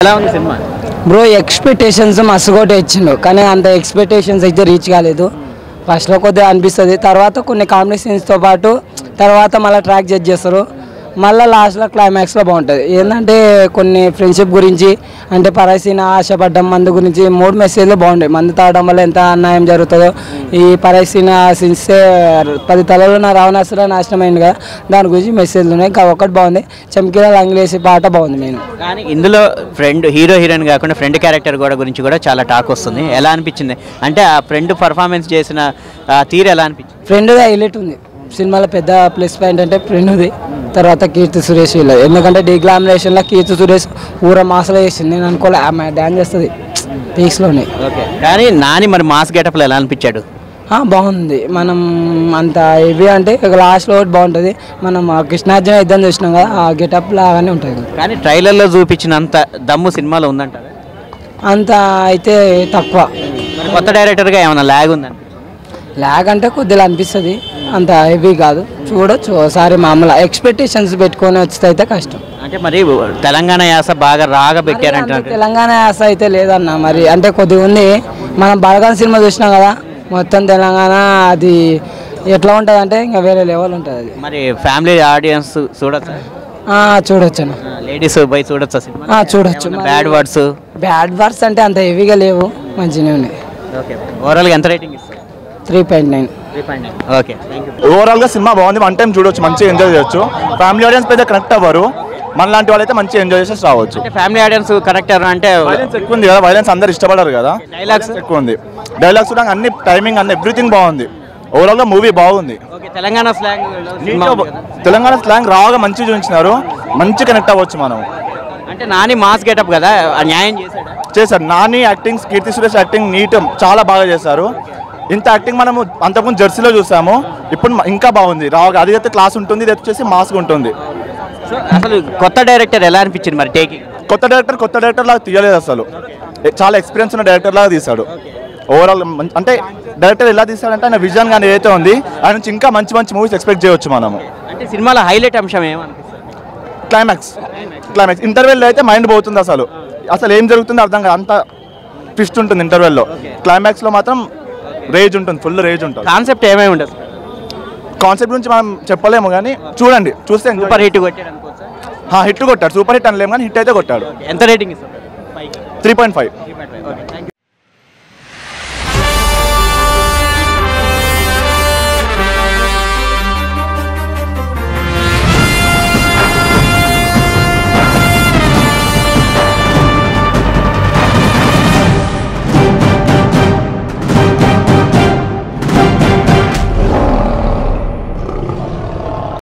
ఎలా ఉంది cinema bro expectations మస్తుగోటే ఇచ్చిండు కానీ అంత ఎక్స్పెక్టేషన్స్ అయితే రీచ్ కాలేదు ఫస్ట్లో కొద్దిగా అనిపిస్తుంది తర్వాత కొన్ని కామెడీ సీన్స్తో పాటు తర్వాత మళ్ళీ ట్రాక్ జడ్జ్ చేస్తారు మళ్ళీ లాస్ట్లో క్లైమాక్స్లో బాగుంటుంది ఏంటంటే కొన్ని ఫ్రెండ్షిప్ గురించి అంటే పరాయిసిన ఆశపడ్డం మందు గురించి మూడు మెసేజ్లు బాగుంటాయి మందు తాగడం వల్ల ఎంత అన్యాయం జరుగుతుందో ఈ పరాయిసిన సీన్సే పది తలలో నా రావణాసుర నాశనం అయింది కదా దాని గురించి మెసేజ్లు ఉన్నాయి ఇంకా ఒకటి బాగుంది చమ్కీల లంగిలేసి పాట బాగుంది నేను కానీ ఇందులో ఫ్రెండ్ హీరో హీరోయిన్ కాకుండా ఫ్రెండ్ క్యారెక్టర్ కూడా గురించి కూడా చాలా టాక్ వస్తుంది ఎలా అనిపించింది అంటే ఆ ఫ్రెండ్ పర్ఫార్మెన్స్ చేసిన ఆ తీరు ఎలా అనిపించింది ఫ్రెండ్ది హైలైట్ ఉంది సినిమాలో పెద్ద ప్లస్ పాయింట్ అంటే ఫ్రెండ్ది తర్వాత కీర్తి సురేష్ వీళ్ళది ఎందుకంటే డిగ్లామినేషన్లో కీర్తి సురేష్ ఊర మాసలో చేసింది నేను అనుకోలే ఆమె డ్యాన్స్ చేస్తుంది పీక్స్లోనే ఓకే కానీ నాని మరి మాస్ గెటప్లో ఎలా అనిపించాడు బాగుంది మనం అంత హెవీ అంటే లాస్ట్లో ఒకటి బాగుంటుంది మనం ఆ కృష్ణార్జున యుద్ధం చూసినాం కదా ఆ గెటప్ లాగానే ఉంటుంది కానీ ట్రైలర్లో చూపించినంత దమ్ము సినిమాలో ఉందంటారా అంత అయితే తక్కువ మరి కొత్త డైరెక్టర్గా ఏమైనా ల్యాగ్ ఉందండి లాగ్ అంటే కొద్దిగా అనిపిస్తుంది అంత హెవీ కాదు చూడొచ్చు ఒకసారి మామూలు ఎక్స్పెక్టేషన్స్ పెట్టుకొని వస్తే అయితే కష్టం అంటే మరి తెలంగాణ యాస బాగా రాగా పెట్టారంటే అంత తెలంగాణ యాస అయితే లేదన్న మరి అంటే కొద్దిగా ఉంది మనం బలగాన్ సినిమా చూసినాం కదా మొత్తం తెలంగాణ అది ఎట్లా ఉంటుంది అంటే ఇంకా వేరే లెవెల్ ఉంటుంది అది మరి ఫ్యామిలీ ఆడియన్స్ చూడొచ్చా ఆ, చూడొచ్చు అన్న లేడీస్ బై చూడొచ్చా సినిమా ఆ, చూడొచ్చు బ్యాడ్ వర్డ్స్ బ్యాడ్ వర్డ్స్ అంటే అంత హెవీగా లేవు మంచిగానే ఉన్నాయి ఓకే ఓవరాల్గా ఎంత రేటింగ్ ఇస్తారు three point nine okay thank you overall గా సినిమా బాగుంది వన్ టైం చూడొచ్చు మంచిగా ఎంజాయ్ చేయొచ్చు ఫ్యామిలీ ఆడియన్స్ పెద్ద కనెక్ట్ అవ్వరు మన లాంటి వాళ్ళైతే మంచిగా ఎంజాయ్ చేసి రావచ్చు అంటే ఫ్యామిలీ ఆడియన్స్ కరెక్టర్ అంటే వైలెన్స్ ఎక్కువ ఉంది కదా వైలెన్స్ అందరు ఇష్టపడరు కదా Dialogues? ఎక్కువ ఉంది డైలాగ్స్ కూడా అన్ని టైమింగ్ అన్ని ఎవ్రీథింగ్ బాగుంది ఓవరాల్ గా మూవీ బాగుంది ఓకే తెలంగాణ స్లాంగ్ నీట్గా తెలంగాణ స్లాంగ్ రాగా మంచిగా చూపించినారు మంచి కనెక్ట్ అవ్వచ్చు మనం అంటే నాని మాస్ గెటప్ కదా ఆ న్యాయం చేశాడా చేశారు Nani acting Keerthy Suresh acting neat చాలా బాగా చేశారు ఇంత యాక్టింగ్ మనము అంతకుముందు జెర్సీలో చూసాము ఇప్పుడు ఇంకా బాగుంది రాగా అది అయితే క్లాస్ ఉంటుంది ఇది వచ్చేసి మాస్క్ ఉంటుంది సో అసలు కొత్త డైరెక్టర్ ఎలా అనిపించింది మరి టేకింగ్ కొత్త డైరెక్టర్ కొత్త డైరెక్టర్ లాగా తీయలేదు అసలు ఏ- చాలా ఎక్స్పీరియన్స్ ఉన్న డైరెక్టర్ లాగా తీశాడు ఓవరాల్ మంచి- అంటే డైరెక్టర్ ఎలా తీశాడంటే ఆయన విజన్ కానీ ఏదైతే ఉంది ఆయన నుంచి ఇంకా మంచి మంచి మూవీస్ ఎక్స్పెక్ట్ చేయొచ్చు మనము అంటే సినిమాలో హైలైట్ అంశం ఏమనిపిస్తుంది క్లైమాక్స్ క్లైమాక్స్ ఇంటర్వెల్లో అయితే మైండ్ పోతుంది అసలు అసలు ఏం జరుగుతుందో అర్థం కాదు అంత ట్విస్ట్ ఉంటుంది ఇంటర్వెల్లో క్లైమాక్స్లో మాత్రం రేజ్ ఉంటుంది ఫుల్ రేజ్ ఉంటుంది కాన్సెప్ట్ ఏమై ఉండదు కాన్సెప్ట్ గురించి మనం చెప్పలేము కానీ చూడండి చూస్తే సూపర్ హిట్ కొట్టాడు అనుకోవచ్చా హిట్ కొట్టాడు సూపర్ హిట్ అనలేము కానీ హిట్ అయితే కొట్టాడు ఎంత రేటింగ్ ఇస్తారు three point five okay thank